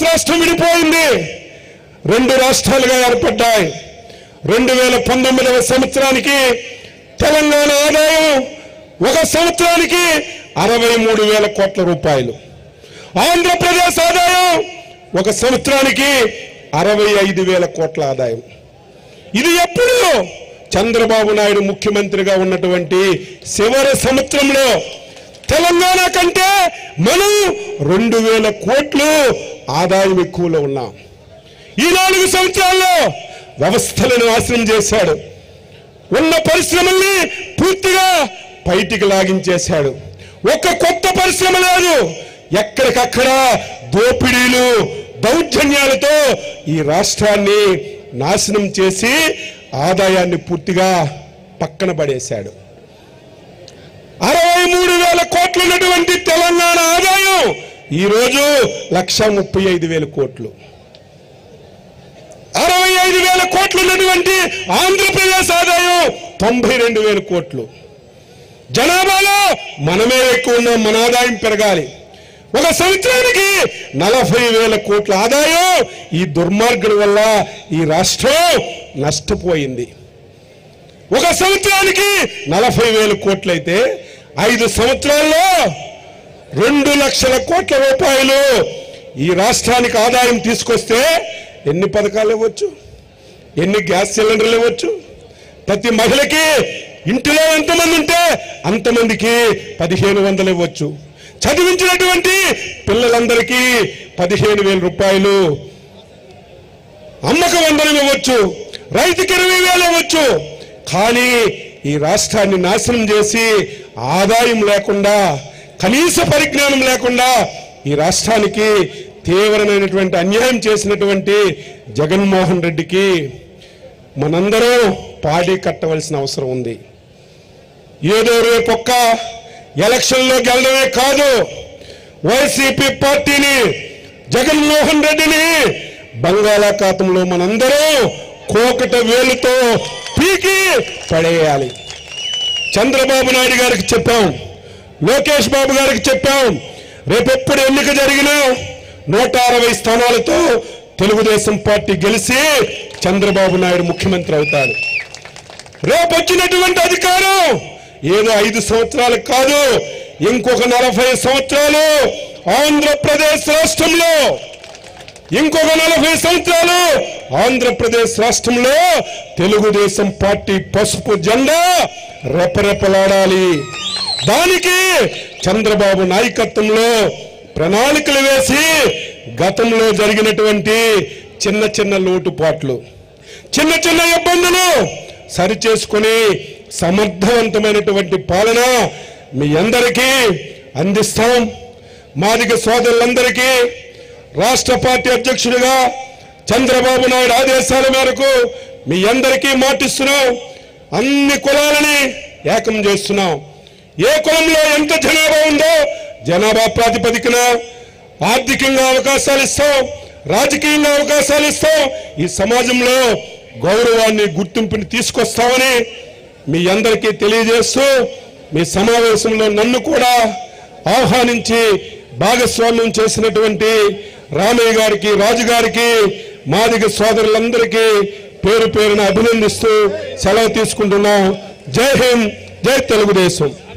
రాష్ట్రం విడిపోయింది రెండు రాష్ట్రాలుగా ఏర్పడ్డాయి రెండు వేల పంతొమ్మిదవ సంవత్సరానికి తెలంగాణ ఆదాయం ఒక సంవత్సరానికి అరవై మూడు వేల కోట్ల రూపాయలు ఆంధ్రప్రదేశ్ ఆదాయం ఒక సంవత్సరానికి అరవై ఐదు వేల కోట్ల ఆదాయం ఇది ఎప్పుడు చంద్రబాబు నాయుడు ముఖ్యమంత్రిగా ఉన్నటువంటి చివరి సంవత్సరంలో తెలంగాణ కంటే మనం రెండు వేల కోట్లు ఆదాయం ఎక్కువలో ఉన్నాం ఈ నాలుగు సంవత్సరాల్లో వ్యవస్థలను నాశనం చేశాడు ఉన్న పరిశ్రమల్ని పూర్తిగా బయటికి లాగించేశాడు ఒక్క కొత్త పరిశ్రమ లేదు ఎక్కడికక్కడ దోపిడీలు దౌర్జన్యాలతో ఈ రాష్ట్రాన్ని నాశనం చేసి ఆదాయాన్ని పూర్తిగా పక్కన పడేశాడు అరవై మూడు వేల కోట్లు ఉన్నటువంటి తెలంగాణ ఆదాయం ఈరోజు లక్ష ముప్పై ఐదు వేల కోట్లు అరవై ఐదు వేల కోట్లు ఉన్నటువంటి ఆంధ్రప్రదేశ్ ఆదాయం తొంభై రెండు వేల కోట్లు జనాభాలో మనమే ఎక్కువ ఉన్నాం మన ఆదాయం పెరగాలి ఒక సంవత్సరానికి నలభై వేల కోట్ల ఆదాయం ఈ దుర్మార్గుల వల్ల ఈ రాష్ట్రం నష్టపోయింది ఒక సంవత్సరానికి నలభై వేల కోట్లయితే ఐదు సంవత్సరాల్లో రెండు లక్షల కోట్ల రూపాయలు ఈ రాష్ట్రానికి ఆదాయం తీసుకొస్తే ఎన్ని పథకాలు ఇవ్వచ్చు ఎన్ని గ్యాస్ సిలిండర్లు ఇవ్వచ్చు ప్రతి మహిళకి ఇంటిలో ఎంతమంది ఉంటే అంతమందికి పదిహేను వందలు ఇవ్వచ్చు చదివించినటువంటి పిల్లలందరికీ పదిహేను వేల రూపాయలు అమ్మక వందనం ఇవ్వచ్చు రైతుకి ఇరవై వేలు ఇవ్వచ్చు కానీ ఈ రాష్ట్రాన్ని నాశనం చేసి ఆదాయం లేకుండా కనీస పరిజ్ఞానం లేకుండా ఈ రాష్ట్రానికి తీవ్రమైనటువంటి అన్యాయం చేసినటువంటి జగన్మోహన్ రెడ్డికి మనందరం పాడి కట్టవలసిన అవసరం ఉంది ఏదో రేపొక్క ఎలక్షన్లో గెలడమే కాదు వైసీపీ పార్టీని జగన్మోహన్ రెడ్డిని బంగాళాఖాతంలో మనందరం కోకట వేలుతో పీకి పడేయాలి చంద్రబాబు నాయుడు గారికి చెప్పాం లోకేష్ బాబు గారికి చెప్పాం రేపెప్పుడు ఎన్నిక జరిగినా నూట అరవై స్థానాలతో తెలుగుదేశం పార్టీ గెలిచి చంద్రబాబు నాయుడు ముఖ్యమంత్రి అవుతాడు రేపు వచ్చినటువంటి అధికారం ఏదో ఐదు సంవత్సరాలు కాదు ఇంకొక నలభై సంవత్సరాలు ఆంధ్రప్రదేశ్ రాష్ట్రంలో ఇంకొక నలభై సంవత్సరాలు ఆంధ్రప్రదేశ్ రాష్ట్రంలో తెలుగుదేశం పార్టీ పసుపు జెండా రెపరెపలాడాలి దానికి చంద్రబాబు నాయకత్వంలో ప్రణాళికలు వేసి గతంలో జరిగినటువంటి చిన్న చిన్న లోటుపాట్లు చిన్న చిన్న ఇబ్బందులు సరిచేసుకుని సమర్థవంతమైనటువంటి పాలన మీ అందరికీ అందిస్తాం మాదిగ సోదరులందరికీ రాష్ట్ర పార్టీ అధ్యక్షుడిగా చంద్రబాబు నాయుడు ఆదేశాల మేరకు మీ అందరికీ మాటిస్తున్నాం అన్ని కులాలని ఏకం చేస్తున్నాం ఏ కులంలో ఎంత జనాభా ఉందో జనాభా ప్రాతిపదికన ఆర్థికంగా అవకాశాలు ఇస్తాం రాజకీయంగా అవకాశాలు ఇస్తాం ఈ సమాజంలో గౌరవాన్ని గుర్తింపుని తీసుకొస్తామని మీ అందరికీ తెలియజేస్తూ మీ సమావేశంలో నన్ను కూడా ఆహ్వానించి భాగస్వామ్యం చేసినటువంటి రామయ్య గారికి రాజు గారికి మాదిగ సోదరులందరికీ పేరు పేరున అభినందిస్తూ సెలవు తీసుకుంటున్నాం జై హింద్ జై తెలుగుదేశం